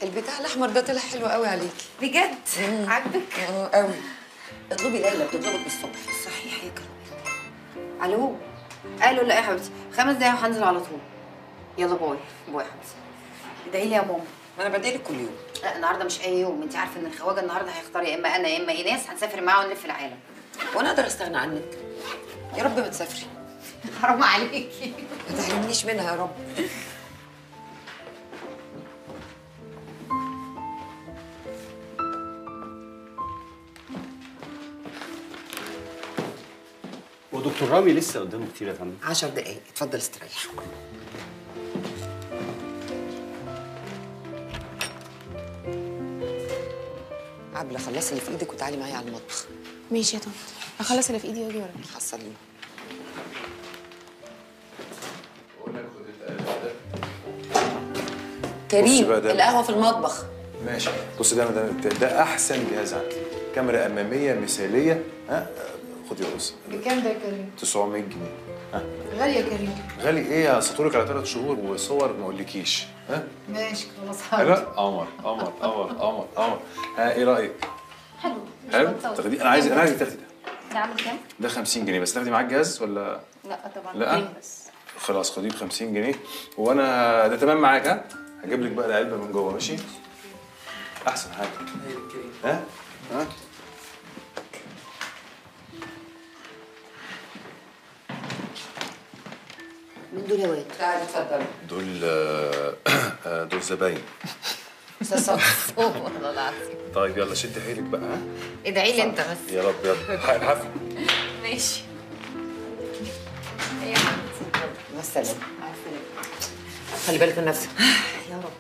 البتاع الاحمر ده طلع حلو قوي عليكي بجد عاجبك اه قوي اطلبي ليلى بتطلبك الصبح صحيح يا كلام الو قالوا لا يا حبيبتي خمس دقايق وهنزل على طول يلا باي باي يا حبيبتي ادعي لي يا ماما ما انا بديلك كل يوم لا النهارده مش اي يوم انت عارفه ان الخواجه النهارده هيختار يا اما انا يا اما ايناس هنسافر معاه ونلف العالم وانا اقدر استغنى عنك يا رب ما تسافري حرام عليكي ما تحرمنيش منها يا رب ودكتور رامي لسه قدامه كتير يا فندم عشر دقايق اتفضل استريح عبلة خلصي اللي في ايدك وتعالي معايا على المطبخ ماشي يا طنط اخلص اللي في ايدي واجي وراكي حصلي بصي كريم بقى ده. القهوة في المطبخ ماشي بص ده ده, ده احسن جهاز عندي كاميرا اماميه مثاليه ها خدي يا بص بكام ده يا كريم 900 جنيه ها غالي يا كريم غالي ايه هسطولك على ثلاث شهور وصور ما اقولكيش ها ماشي خلاص لا قمر قمر قمر قمر قمر ها ايه رايك حلو حلو تاخدي انا عايز انا عايزك تاخدي ده ده عامل كام؟ ده 50 جنيه بس تاخدي معاك جهاز ولا لا طبعا لا؟ اتنين بس خلاص خديه ب 50 جنيه وانا ده تمام معاك ها هجيب لك بقى العلبه من جوه ماشي احسن حاجه ها ها من دول يا واد تعالي اتفضلي دول آه، آه، دول زباين والله العظيم طيب يلا شد حيلك بقى ها ادعي لي انت بس يا رب يلا حق الحفل ماشي يا حبيبتي مع السلامة مع السلامه خلي بالك من نفسك يا رب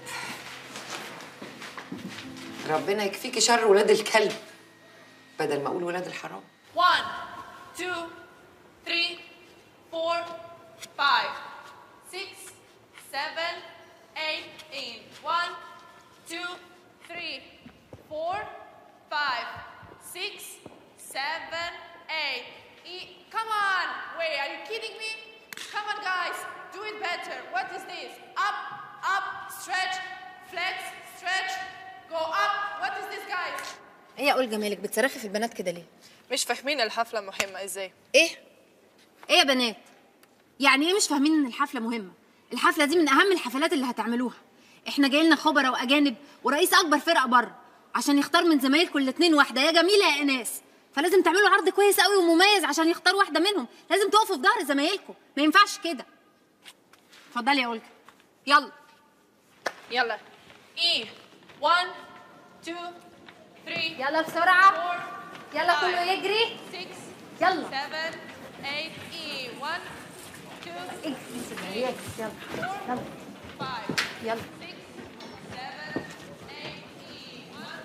ربنا يكفيكي شر ولاد الكلب بدل ما اقول ولاد الحرام One, two, three, four, five, six, seven, eight, in. One, two, three, four, five, six, seven, eight. E- Come on! Wait, are you kidding me? Come on, guys, do it better. What is this? Up, up, stretch, flex, stretch, go up. What is this, guys? ايه يا اقول جمالك بتصرخي في البنات كده ليه؟ مش فاهمين الحفلة مهمة ازاي؟ ايه؟ ايه يا بنات؟ يعني ايه مش فاهمين ان الحفله مهمه؟ الحفله دي من اهم الحفلات اللي هتعملوها احنا جاي لنا خبراء واجانب ورئيس اكبر فرقه بره عشان يختار من زمايلكم الاتنين واحده يا جميله يا ايناس فلازم تعملوا عرض كويس قوي ومميز عشان يختار واحده منهم لازم تقفوا في ظهر زمايلكم ما ينفعش كده اتفضلي يا اولجا يلا يلا E one two three يلا بسرعه four يلا five, كله يجري six يلا seven eight E one two اجري يلا يلا five يلا six seven eight E one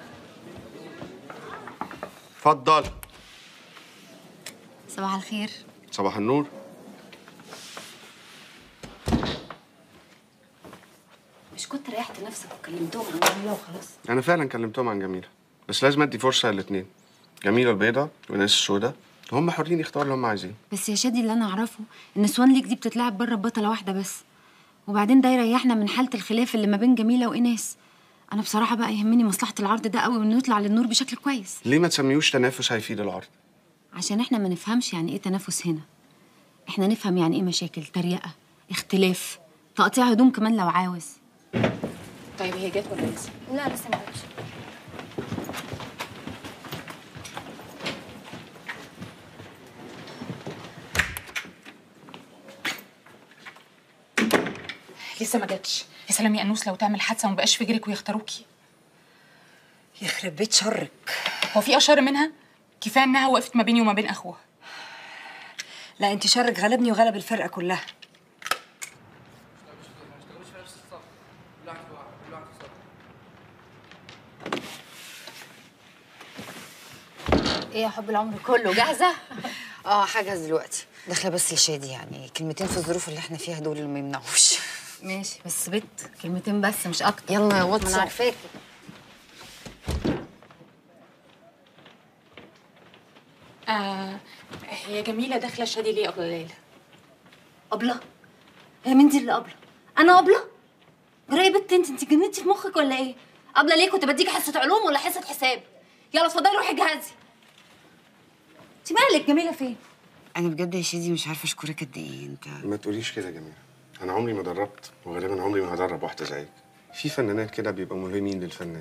اتفضل صباح الخير صباح النور مش كنت ريحت نفسك وكلمتهم عن جميله وخلاص انا فعلا كلمتهم عن جميله بس لازم ادي فرصه للاثنين جميله البيضاء وناس السوداء هم حرين يختاروا اللي هم عايزينه بس يا شادي اللي انا اعرفه ان سوان ليك دي بتتلعب بره ببطله واحده بس وبعدين ده يريحنا من حاله الخلاف اللي ما بين جميله وايناس انا بصراحه بقى يهمني مصلحه العرض ده قوي وانه يطلع للنور بشكل كويس ليه ما تسميوش تنافس هيفيد العرض عشان احنا ما نفهمش يعني ايه تنافس هنا احنا نفهم يعني ايه مشاكل تريقه اختلاف تقطيع هدوم كمان لو عاوز طيب هي جت ولا لسه؟ لا لسه ما جاتش لسه ما جاتش يا سلام يا انوس لو تعمل حادثه وما بقاش في جريك ويختاروكي يخرب بيت شرك هو في اشر منها كفايه انها وقفت ما بيني وما بين اخوها لا انت شرك غلبني وغلب الفرقه كلها ايه يا حب العمر كله جاهزه اه حاجه دلوقتي داخله بس لشادي يعني كلمتين في الظروف اللي احنا فيها دول اللي ما يمنعوش ماشي بس بت كلمتين بس مش اكتر يلا يا ما واتس انا عارفاكي آه هي جميله داخله شادي ليه قبل ليلى قبله هي مين دي اللي قبله انا قبله جرايه بنت انت انت جننتي في مخك ولا ايه قبل ليه كنت بديك حصه علوم ولا حصه حساب يلا اتفضلي روحي جهزي انت مالك جميله فين انا بجد يا شادي مش عارفه اشكرك قد ايه انت ما تقوليش كده يا جميله انا عمري ما دربت وغالبا عمري ما هدرب واحده زيك في فنانات كده بيبقوا ملهمين للفنان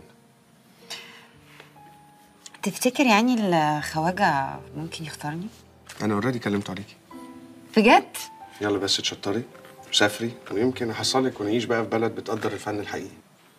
تفتكر يعني الخواجه ممكن يختارني انا اوريدي كلمت عليكي بجد يلا بس تشطري وسافري ويمكن احصلك ونعيش بقى في بلد بتقدر الفن الحقيقي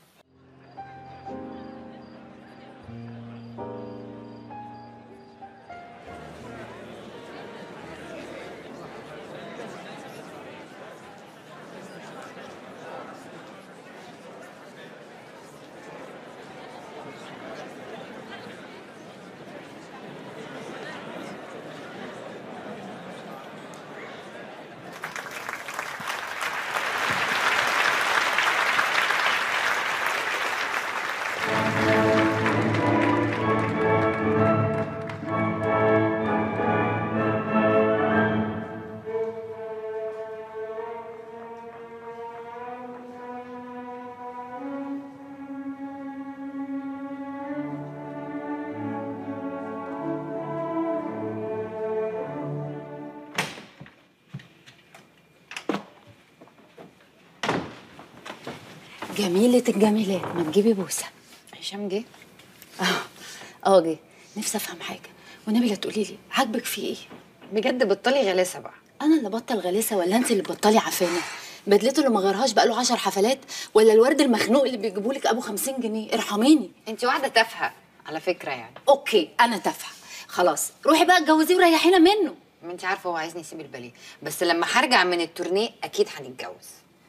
جميلة الجميلات ما تجيبي بوسة هشام جه اه اه جه نفسي افهم حاجة والنبي لا تقولي لي عاجبك فيه ايه؟ بجد بطلي غلاسه بقى انا اللي بطل غلاسة ولا انت اللي بطلي عفانة؟ بدلته اللي ما غيرهاش بقاله عشر حفلات ولا الورد المخنوق اللي بيجيبوا لك ابو 50 جنيه ارحميني انت واحده تافهه على فكره يعني اوكي انا تافهه خلاص روحي بقى اتجوزيه وريحينا منه ما انت عارفه هو عايزني اسيب الباليه بس لما هرجع من التورنيه اكيد هنتجوز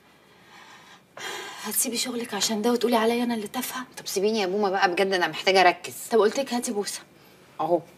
هتسيبي شغلك عشان ده وتقولي عليا انا اللي تافهه طب سيبيني يا بومه بقى بجد انا محتاجه اركز طب قلت لك هاتي بوسه اهو